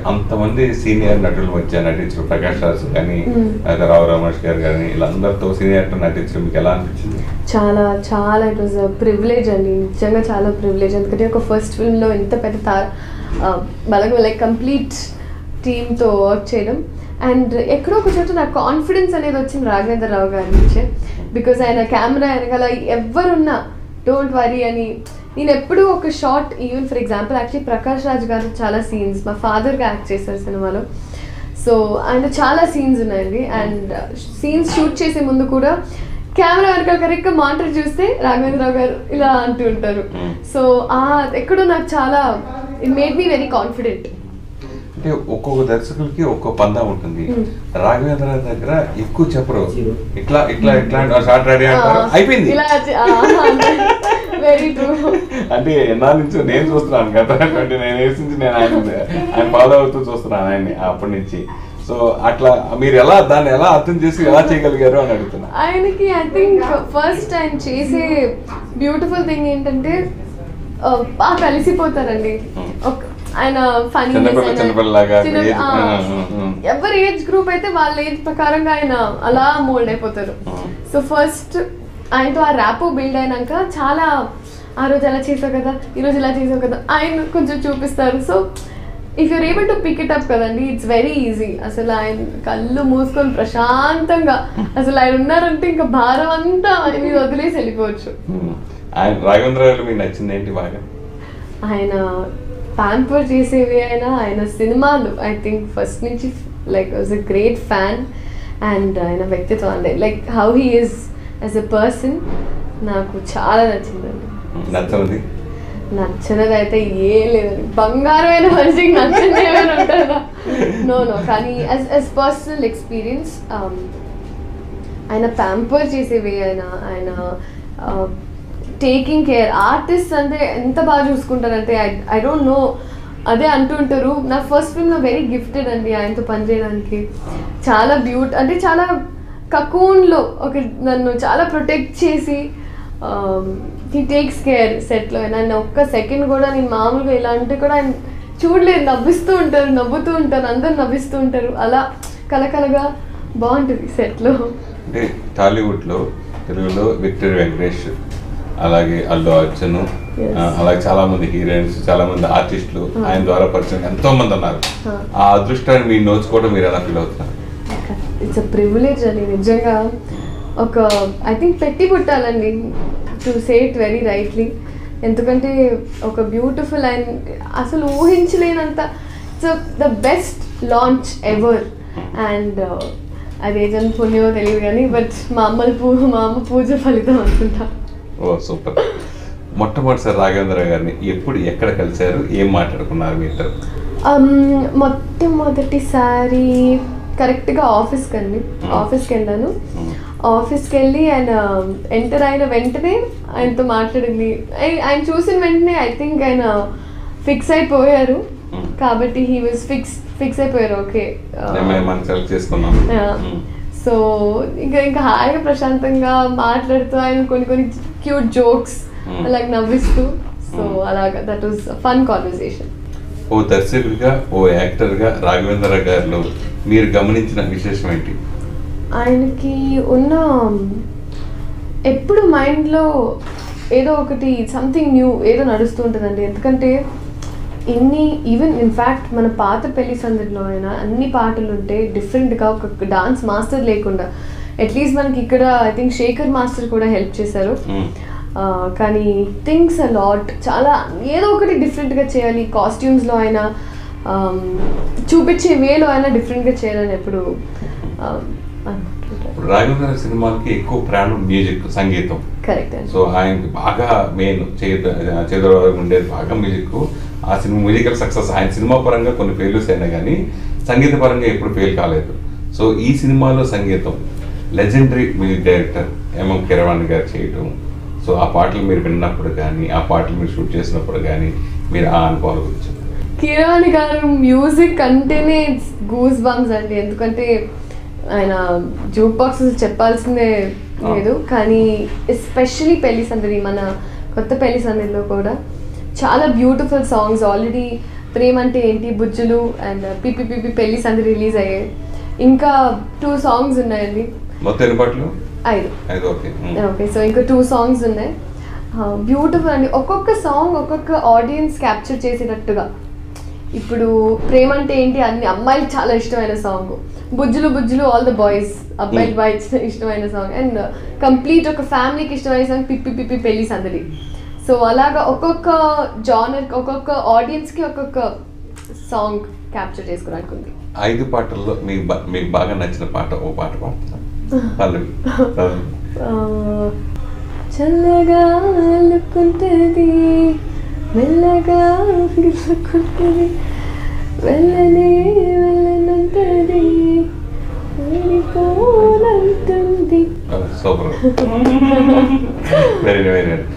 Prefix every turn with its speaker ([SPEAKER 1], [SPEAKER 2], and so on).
[SPEAKER 1] అంతమంది సీనియర్ నటుల మధ్య నటించిన ప్రకాష్ రాజ్ కానీ
[SPEAKER 2] Hmm.
[SPEAKER 1] లేదా రావు రమేష్ గారు కానీ వీళ్ళందరితో సీనియర్ నటించడం మీకు ఎలా అనిపించింది
[SPEAKER 2] చాలా చాలా ఇట్ వాజ్ ప్రివిలేజ్ అండి నిజంగా చాలా ప్రివిలేజ్ ఎందుకంటే ఒక ఫస్ట్ ఫిల్మ్లో ఇంత పెద్ద తా బలగం లైక్ కంప్లీట్ టీమ్తో వర్క్ చేయడం అండ్ ఎక్కడో ఒక చోట నాకు కాన్ఫిడెన్స్ అనేది వచ్చింది రాఘవేంద్ర రావు గారి నుంచే బికాజ్ ఆయన కెమెరా వెనకాల ఎవరున్నా డోంట్ వరీ అని నేను ఎప్పుడూ ఒక short even for example actually Prakash Raj గారు చాలా సీన్స్ మా ఫాదర్గా యాక్ట్ చేశారు సినిమాలో సో ఆయన చాలా సీన్స్ ఉన్నాయండి అండ్ సీన్స్ షూట్ చేసే ముందు కూడా కెమెరా వెనకాల కరెక్ట్గా మానిటర్ చూస్తే రాఘవేంద్రరావు గారు ఇలా అంటూ ఉంటారు
[SPEAKER 1] Hmm.
[SPEAKER 2] సో ఆ ఎక్కడో నాకు చాలా it made me very confident
[SPEAKER 1] అంటే ఒక్కొక్క దర్శకులకి ఒక్కో పందా ఉంటుంది
[SPEAKER 2] Hmm.
[SPEAKER 1] రాఘవేంద్ర దగ్గర ఎక్కువ చెప్పరు ఇట్లా ఇట్లా ఇట్లా షార్ట్ రెడీ అంటారు అయిపోయింది
[SPEAKER 2] ఇలా వెరీ ట్రూ
[SPEAKER 1] అంటే ఎన్నాళ్ళ నుంచి నేను చూస్తున్నాను గత ట్వంటీ నైన్ ఇయర్స్ నుంచి నేను ఆయన ఆయన ఫాలో అవుతూ చూస్తున్నాను ఆయన్ని అప్పటి నుంచి సో అట్లా మీరు ఎలా దాన్ని ఎలా అర్థం చేసి ఎలా చేయగలిగారు అని అడుగుతున్నా
[SPEAKER 2] ఆయనకి ఐ థింక్ ఫస్ట్ ఆయన చేసే బ్యూటిఫుల్ థింగ్ ఏంటంటే ఆ, బాగా కలిసిపోతారండి
[SPEAKER 1] Hmm.
[SPEAKER 2] ఒక- ఆయన ఫనీ
[SPEAKER 1] చిన్నపిల్ల చిన్నపిల్లలాగా age- ఆ, ఆ, ఆ.
[SPEAKER 2] ఎవరి ఏజ్ గ్రూప్ అయితే వాళ్ళ ఏజ్ ప్రకారంగా ఆయన అలా మోల్డ్ అయిపోతారు
[SPEAKER 1] Hmm.
[SPEAKER 2] సో ఫస్ట్ ఆయనతో ఆ ర్యాపో బిల్డ్ అయినాక చాలా ఆ రోజు ఎలా చేసావు కదా ఈ రోజు ఇలా చేసావు కదా ఆయన కొంచెం చూపిస్తారు so if you're able to pick it up కదండి ఇట్స్ వెరీ ఈజీ అసలు ఆయన కళ్ళు మూసుకొని ప్రశాంతంగా అసలు ఆయన ఉన్నారంటే ఇంకా భారం అంతా ఆయన మీద వదిలేసి వెళ్ళిపోవచ్చు
[SPEAKER 1] Hmm. ఆయన రాఘవేంద్ర గారు మీకు నచ్చింది ఏంటి బాగా
[SPEAKER 2] ఆయన ప్యాంపర్ చేసేవి అయినా ఆయన సినిమాలు ఐ థింక్ ఫస్ట్ నుంచి like was a great fan and ఆయన వ్యక్తిత్వం అంటే like how he is as a person నాకు చాలా నచ్చిందండి
[SPEAKER 1] నచ్చనిది
[SPEAKER 2] నచ్చినది అయితే ఏ లేదండి బంగారమైన మనిషికి నచ్చింది ఏమైనా ఉంటుందా నో నో కానీ యాజ్ యాజ్ పర్సనల్ ఎక్స్పీరియన్స్ ఆయన ప్యాంపర్ చేసేవి ఆయన ఆయన టేకింగ్ కేర్ ఆర్టిస్ట్ అంటే ఎంత బాగా చూసుకుంటారంటే ఐ ఐ డోంట్ నో అదే అంటుంటారు నా ఫస్ట్ ఫిల్మ్లో వెరీ గిఫ్టెడ్ అండి ఆయనతో పనిచేయడానికి చాలా బ్యూట్ అంటే చాలా కకూన్లో ఒక నన్ను చాలా ప్రొటెక్ట్ చేసి హీ టేక్స్ కేర్ సెట్లో నన్ను ఒక్క సెకండ్ కూడా నేను మామూలుగా ఇలా అంటే కూడా ఆయన చూడలేదు నవ్విస్తూ ఉంటారు నవ్వుతూ ఉంటారు అందరు నవ్విస్తూ ఉంటారు అలా కలకలగా బాగుంటుంది సెట్లో
[SPEAKER 1] అంటే టాలీవుడ్లో తెలుగులో విక్టరీ వెంకటేష్ అలాగే అల్లు అర్జున్
[SPEAKER 2] Yes.
[SPEAKER 1] ఆ, అలాగే చాలా మంది హీరోయిన్స్ చాలా మంది ఆర్టిస్టులు ఆయన ద్వారా పరిచయం ఎంతో మంది ఉన్నారు
[SPEAKER 2] Huh.
[SPEAKER 1] ఆ అదృష్టాన్ని మీరు నోచుకోవడం మీరు ఎలా ఫీల్ అవుతున్నారు
[SPEAKER 2] ఇట్స్ అ ప్రివిలేజ్ అని నిజంగా ఒక ఐ థింక్ పెట్టి పుట్టాలండి to say it very rightly ఎందుకంటే ఒక బ్యూటిఫుల్ అండ్ అసలు ఊహించలేనంత it's the best launch ever and అది ఏ జన్ పుణ్యమో తెలియదు కానీ బట్ మా అమ్మల పూ మా అమ్మ పూజ ఫలితం అనుకుంటా
[SPEAKER 1] ఓ సూపర్ మొట్టమొదటిసారి రాఘవేంద్ర గారిని ఎప్పుడు ఎక్కడ కలిశారు ఏం మాట్లాడుకున్నారు మీ ఇద్దరు
[SPEAKER 2] Um, మొట్టమొదటిసారి కరెక్ట్గా ఆఫీస్కి అండి ఆఫీస్కి వెళ్ళాను ఆఫీస్కి వెళ్ళి ఆయన ఎంటర్ అయిన వెంటనే ఆయనతో మాట్లాడింది ఐ- ఆయన చూసిన వెంటనే ఐ థింక్ ఆయన ఫిక్స్ అయిపోయారు
[SPEAKER 1] Hmm.
[SPEAKER 2] కాబట్టి హీ వాజ్ ఫిక్స్ ఫిక్స్ అయిపోయారు ఓకే
[SPEAKER 1] మేము మనం సెలెక్ట్ చేసుకున్నాం మ్మ్.
[SPEAKER 2] సో ఇంకా ఇంకా హాయిగా ప్రశాంతంగా మాట్లాడుతూ ఆయన కొన్ని కొన్ని క్యూట్ జోక్స్
[SPEAKER 1] Hmm.
[SPEAKER 2] అలాగ నవ్విస్తూ సో
[SPEAKER 1] Hmm.
[SPEAKER 2] అలాగా దట్ వాజ్ ఫన్ కాన్వర్సేషన్
[SPEAKER 1] ఓ దర్శకుడిగా ఓ యాక్టర్గా రాఘవేంద్ర గారిలో మీరు గమనించిన విశేషం ఏంటి
[SPEAKER 2] ఆయనకి ఉన్న ఎప్పుడు మైండ్లో ఏదో ఒకటి సంథింగ్ న్యూ ఏదో నడుస్తూ ఉంటుందండి ఎందుకంటే ఇన్ని ఈవెన్ ఇన్ఫ్యాక్ట్ మన పాత పెళ్లి సందడిలో అయినా అన్ని పాటలు ఉంటే డిఫరెంట్గా ఒక డాన్స్ మాస్టర్ లేకుండా అట్లీస్ట్ మనకి ఇక్కడ ఐ థింక్ శేఖర్ మాస్టర్ కూడా హెల్ప్ చేశారు
[SPEAKER 1] మ్మ్.
[SPEAKER 2] ఆ, కానీ థింగ్స్ అ లాట్ చాలా ఏదో ఒకటి డిఫరెంట్గా చేయాలి కాస్ట్యూమ్స్లో అయినా ఆమ్, చూపించే వేలో అయినా డిఫరెంట్గా చేయాలని ఎప్పుడు
[SPEAKER 1] ఇప్పుడు రాఘవేంద్ర సినిమాలకి ఎక్కువ ప్రాణం మ్యూజిక్ సంగీతం
[SPEAKER 2] కరెక్ట్ అండి
[SPEAKER 1] సో ఆయనకి బాగా మెయిన్ చేతుల ఉండేది బాగా మ్యూజిక్ ఆ సినిమా మ్యూజికల్ సక్సెస్ ఆయన సినిమా పరంగా కొన్ని ఫెయిల్యూర్స్ అయినా కానీ సంగీత పరంగా ఎప్పుడు ఫెయిల్ కాలేదు సో ఈ సినిమాలో సంగీతం legendary music director MM Keeravani గారు చేయటం సో ఆ పాటలు మీరు విన్నప్పుడు కానీ ఆ పాటలు మీరు షూట్ చేసినప్పుడు కానీ మీరు ఆ అనుభవాల గురించి చెప్పండి.
[SPEAKER 2] కిరాణి గారు మ్యూజిక్ అంటేనే గూస్ బంప్స్ అండి ఎందుకంటే ఆయన జూక్ బాక్స్ చెప్పాల్సిందే లేదు కానీ ఎస్పెషలీ పెళ్లి సందడి మన కొత్త పెళ్లి సందడిలో కూడా చాలా బ్యూటిఫుల్ సాంగ్స్ ఆల్రెడీ ప్రేమ అంటే ఏంటి బుజ్జులు అండ్ పిపి పిపి పెళ్లి సంది రిలీజ్ అయ్యాయి ఇంకా టూ సాంగ్స్ ఉన్నాయండి
[SPEAKER 1] మొత్తం ఎన్ని పాటలు
[SPEAKER 2] ఐదు
[SPEAKER 1] ఐదు ఓకే ఉమ్.
[SPEAKER 2] ఓకే సో ఇంకా టూ సాంగ్స్ ఉన్నాయి బ్యూటిఫుల్ అండి ఒక్కొక్క సాంగ్ ఒక్కొక్క ఆడియన్స్ క్యాప్చర్ చేసేటట్టుగా ఇప్పుడు ప్రేమ అంటే ఏంటి అన్ని అమ్మాయిలకు చాలా ఇష్టమైన సాంగ్ బుజ్జులు బుజ్జులు ఆల్ ద బాయ్స్ అబ్బాయిలు
[SPEAKER 1] Hmm.
[SPEAKER 2] బాయ్స్ ఇష్టమైన సాంగ్ అండ్ కంప్లీట్ ఒక ఫ్యామిలీకి ఇష్టమైన సాంగ్ పిప్పి పిప్పి పెళ్లి సందడి సో అలాగా ఒక్కొక్క జానర్ ఒక్కొక్క ఆడియన్స్కి ఒక్కొక్క సాంగ్ క్యాప్చర్ చేసుకోవడానికి ఉంది
[SPEAKER 1] ఐదు పాటల్లో మీకు బా- మీకు బాగా నచ్చిన పాట ఓ పాట పాడుతున్నాను పల్లవి పల్లవి.
[SPEAKER 2] ఆ, చల్లగా అల్లుకుంటుంది మెల్లగా గిల్లుకుంటుంది వెళ్ళనే వెళ్ళనంటది వెళ్ళిపోనంటుంది
[SPEAKER 1] సూపర్ వెరీ వెరీ